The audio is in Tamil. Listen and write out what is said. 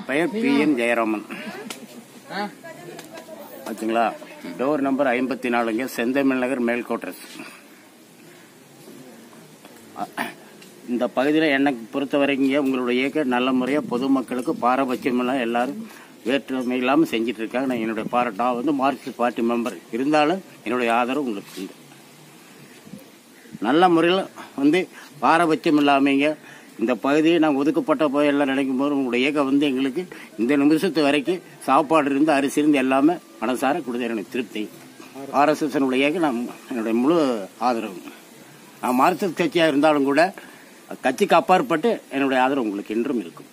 பெயர் பி என் ஜெயராமன் ஆச்சுங்களா டோர் நம்பர் ஐம்பத்தி நாலுங்க செந்தமிழ் நகர் மேல்கோட்ரஸ் இந்த பகுதியில் எனக்கு பொறுத்த வரைக்கும் உங்களுடைய இயக்கம் நல்ல முறையாக பொதுமக்களுக்கு பாரபட்சமெல்லாம் எல்லாரும் வேற்றுமை இல்லாமல் செஞ்சுட்டு இருக்காங்க நான் என்னுடைய பாராட்டு நான் வந்து மார்க்சிஸ்ட் பார்ட்டி மெம்பர் இருந்தாலும் என்னுடைய ஆதரவு உங்களுக்கு உண்டு நல்ல முறையில் வந்து பாரபட்சம் இல்லாமங்க இந்த பகுதியை நாங்கள் ஒதுக்கப்பட்ட போய் எல்லாம் நினைக்கும் போது உங்களுடைய இயக்கம் வந்து எங்களுக்கு இந்த நிமிஷத்து வரைக்கும் சாப்பாடு இருந்து அரிசி இருந்து எல்லாமே மனசார கொடுத்த எனக்கு திருப்தி ஆர்எஸ்எஸ் இயக்கம் நான் என்னுடைய முழு ஆதரவு நான் மார்க்சிஸ்ட் கட்சியாக இருந்தாலும் கூட கட்சிக்கு அப்பாற்பட்டு என்னுடைய ஆதரவு உங்களுக்கு என்றும் இருக்கும்